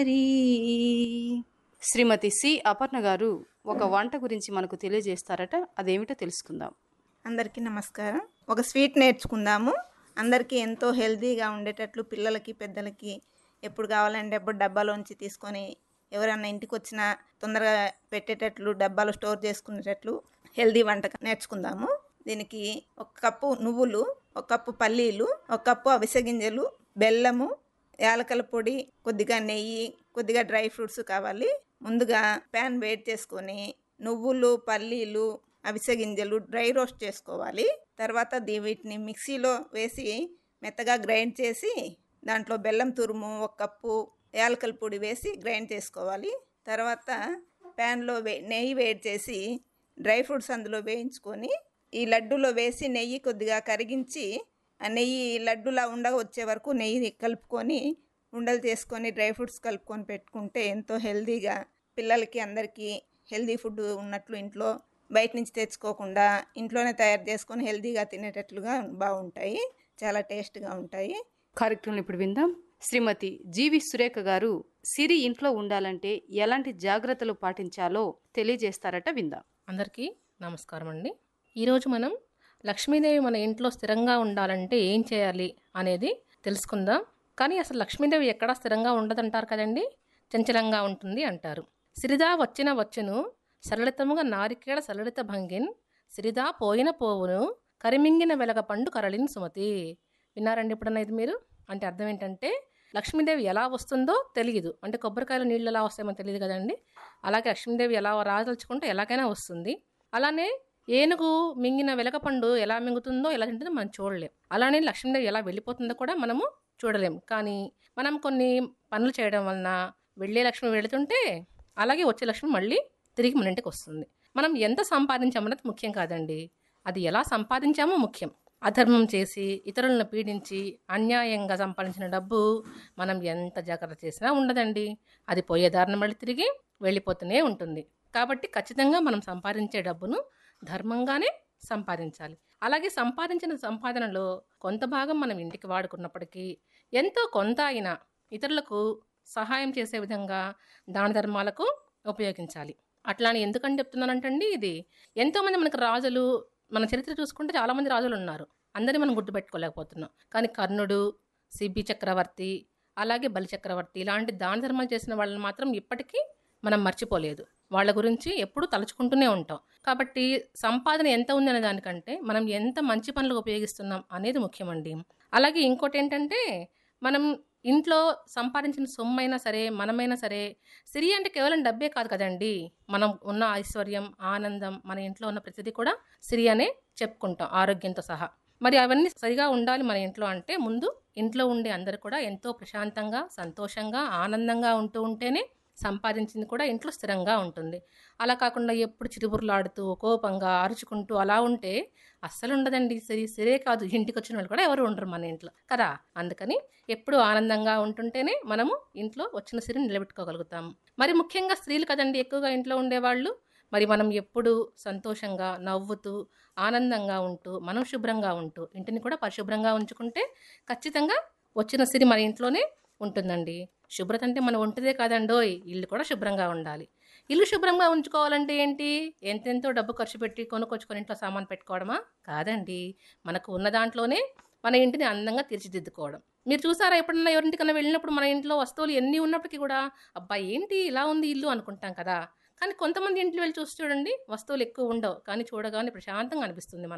శ్రీమతి C Aparna గారు ఒక వంట గురించి మనకు తెలియజేస్తారట అదేమిటో తెలుసుకుందాం అందరికీ నమస్కారం ఒక స్వీట్ నేర్చుకుందాము అందరికీ ఎంతో హెల్తీగా ఉండేటట్లు పిల్లలకి పెద్దలకి ఎప్పుడు కావాలంటే అప్పుడు డబ్బాలోంచి తీసుకొని ఎవరైనా ఇంటికి వచ్చినా తొందరగా పెట్టేటట్లు డబ్బాలో స్టోర్ చేసుకునేటట్లు హెల్దీ వంట నేర్చుకుందాము దీనికి ఒక కప్పు నువ్వులు ఒక కప్పు పల్లీలు ఒక కప్పు అవిసె గింజలు బెల్లము యాలకల పొడి కొద్దిగా నెయ్యి కొద్దిగా డ్రై ఫ్రూట్స్ కావాలి ముందుగా ప్యాన్ వేడి చేసుకొని నువ్వులు పల్లీలు అవిసె గింజలు డ్రై రోస్ట్ చేసుకోవాలి తర్వాత దీ వీటిని మిక్సీలో వేసి మెత్తగా గ్రైండ్ చేసి దాంట్లో బెల్లం తురుము ఒక కప్పు యాలకల పొడి వేసి గ్రైండ్ చేసుకోవాలి తర్వాత ప్యాన్లో వే నెయ్యి వేడి చేసి డ్రై ఫ్రూట్స్ అందులో వేయించుకొని ఈ లడ్డూలో వేసి నెయ్యి కొద్దిగా కరిగించి ఆ నెయ్యి లడ్డులా ఉండగా వచ్చే వరకు నెయ్యి కలుపుకొని ఉండలు చేసుకొని డ్రై ఫ్రూట్స్ కలుపుకొని పెట్టుకుంటే ఎంతో హెల్తీగా పిల్లలకి అందరికీ హెల్తీ ఫుడ్ ఉన్నట్లు ఇంట్లో బయట నుంచి తెచ్చుకోకుండా ఇంట్లోనే తయారు చేసుకొని హెల్తీగా తినేటట్లుగా బాగుంటాయి చాలా టేస్ట్గా ఉంటాయి కార్యక్రమం ఇప్పుడు విందాం శ్రీమతి జీవి సురేఖ గారు సిరి ఇంట్లో ఉండాలంటే ఎలాంటి జాగ్రత్తలు పాటించాలో తెలియజేస్తారట విందాం అందరికీ నమస్కారం అండి ఈరోజు మనం లక్ష్మీదేవి మన ఇంట్లో స్థిరంగా ఉండాలంటే ఏం చేయాలి అనేది తెలుసుకుందాం కానీ అసలు లక్ష్మీదేవి ఎక్కడా స్థిరంగా ఉండదంటారు కదండి చంచలంగా ఉంటుంది అంటారు సిరిదా వచ్చిన వచ్చును సరళితముగా నారికేళ సరళిత భంగిన్ సిరిదా పోయిన పోవును కరిమింగిన వెలగ పండు కరళిన్ సుమతి విన్నారండి ఎప్పుడన్నా ఇది మీరు అంటే అర్థం ఏంటంటే లక్ష్మీదేవి ఎలా వస్తుందో తెలియదు అంటే కొబ్బరికాయలు నీళ్ళు ఎలా వస్తాయో తెలియదు కదండి అలాగే లక్ష్మీదేవి ఎలా రాదలుచుకుంటే ఎలాగైనా వస్తుంది అలానే ఏనుగు మింగిన వెలగపండు ఎలా మింగుతుందో ఎలా తింటుందో మనం చూడలేం అలానే లక్ష్మీదేవి ఎలా వెళ్ళిపోతుందో కూడా మనము చూడలేం కానీ మనం కొన్ని పనులు చేయడం వలన వెళ్ళే లక్ష్మి వెళుతుంటే అలాగే వచ్చే లక్ష్మి మళ్ళీ తిరిగి మన ఇంటికి వస్తుంది మనం ఎంత సంపాదించామన్నది ముఖ్యం కాదండి అది ఎలా సంపాదించామో ముఖ్యం అధర్మం చేసి ఇతరులను పీడించి అన్యాయంగా సంపాదించిన డబ్బు మనం ఎంత జాగ్రత్త చేసినా ఉండదండి అది పోయే దారిని మళ్ళీ తిరిగి వెళ్ళిపోతూనే ఉంటుంది కాబట్టి ఖచ్చితంగా మనం సంపాదించే డబ్బును ధర్మంగానే సంపాదించాలి అలాగే సంపాదించిన సంపాదనలో కొంత భాగం మనం ఇంటికి వాడుకున్నప్పటికీ ఎంతో కొంత అయినా ఇతరులకు సహాయం చేసే విధంగా దాన ధర్మాలకు ఉపయోగించాలి అట్లా అని ఎందుకని చెప్తున్నానంటండి ఇది ఎంతోమంది మనకు రాజులు మన చరిత్ర చూసుకుంటే చాలామంది రాజులు ఉన్నారు అందరినీ మనం గుర్తుపెట్టుకోలేకపోతున్నాం కానీ కర్ణుడు సిబి చక్రవర్తి అలాగే బలి చక్రవర్తి ఇలాంటి దాన ధర్మాలు చేసిన వాళ్ళని మాత్రం ఇప్పటికీ మనం మర్చిపోలేదు వాళ్ళ గురించి ఎప్పుడూ తలుచుకుంటూనే ఉంటాం కాబట్టి సంపాదన ఎంత ఉంది అనే దానికంటే మనం ఎంత మంచి పనులకు ఉపయోగిస్తున్నాం అనేది ముఖ్యమండి అలాగే ఇంకోటి ఏంటంటే మనం ఇంట్లో సంపాదించిన సొమ్ము అయినా సరే మనమైనా సరే సిరి అంటే కేవలం డబ్బే కాదు కదండి మనం ఉన్న ఐశ్వర్యం ఆనందం మన ఇంట్లో ఉన్న ప్రతిదీ కూడా సిరి అనే చెప్పుకుంటాం ఆరోగ్యంతో సహా మరి అవన్నీ సరిగా ఉండాలి మన ఇంట్లో అంటే ముందు ఇంట్లో ఉండే అందరూ కూడా ఎంతో ప్రశాంతంగా సంతోషంగా ఆనందంగా ఉంటూ ఉంటేనే సంపాదించింది కూడా ఇంట్లో స్థిరంగా ఉంటుంది అలా కాకుండా ఎప్పుడు చిరుబుర్లాడుతూ కోపంగా అరుచుకుంటూ అలా ఉంటే అస్సలు ఉండదండి సరి సరే కాదు ఇంటికి వచ్చిన వాళ్ళు కూడా ఎవరు ఉండరు మన ఇంట్లో కదా అందుకని ఎప్పుడు ఆనందంగా ఉంటుంటేనే మనము ఇంట్లో వచ్చిన సిరిని నిలబెట్టుకోగలుగుతాము మరి ముఖ్యంగా స్త్రీలు కదండి ఎక్కువగా ఇంట్లో ఉండేవాళ్ళు మరి మనం ఎప్పుడు సంతోషంగా నవ్వుతూ ఆనందంగా ఉంటూ మనం శుభ్రంగా ఉంటూ ఇంటిని కూడా పరిశుభ్రంగా ఉంచుకుంటే ఖచ్చితంగా వచ్చిన సిరి మన ఇంట్లోనే ఉంటుందండి శుభ్రత అంటే మన ఒంటిదే కాదండోయ్ ఇల్లు కూడా శుభ్రంగా ఉండాలి ఇల్లు శుభ్రంగా ఉంచుకోవాలంటే ఏంటి ఎంతెంతో డబ్బు ఖర్చు పెట్టి కొనుక్కొచ్చుకొని ఇంట్లో సామాన్ పెట్టుకోవడమా కాదండి మనకు ఉన్న దాంట్లోనే మన ఇంటిని అందంగా తీర్చిదిద్దుకోవడం మీరు చూసారా ఎప్పుడన్నా ఎవరింటికన్నా వెళ్ళినప్పుడు మన ఇంట్లో వస్తువులు ఎన్ని ఉన్నప్పటికీ కూడా అబ్బా ఏంటి ఇలా ఉంది ఇల్లు అనుకుంటాం కదా కానీ కొంతమంది ఇంట్లో వెళ్ళి చూసి చూడండి వస్తువులు ఎక్కువ ఉండవు కానీ చూడగానే ప్రశాంతంగా అనిపిస్తుంది మన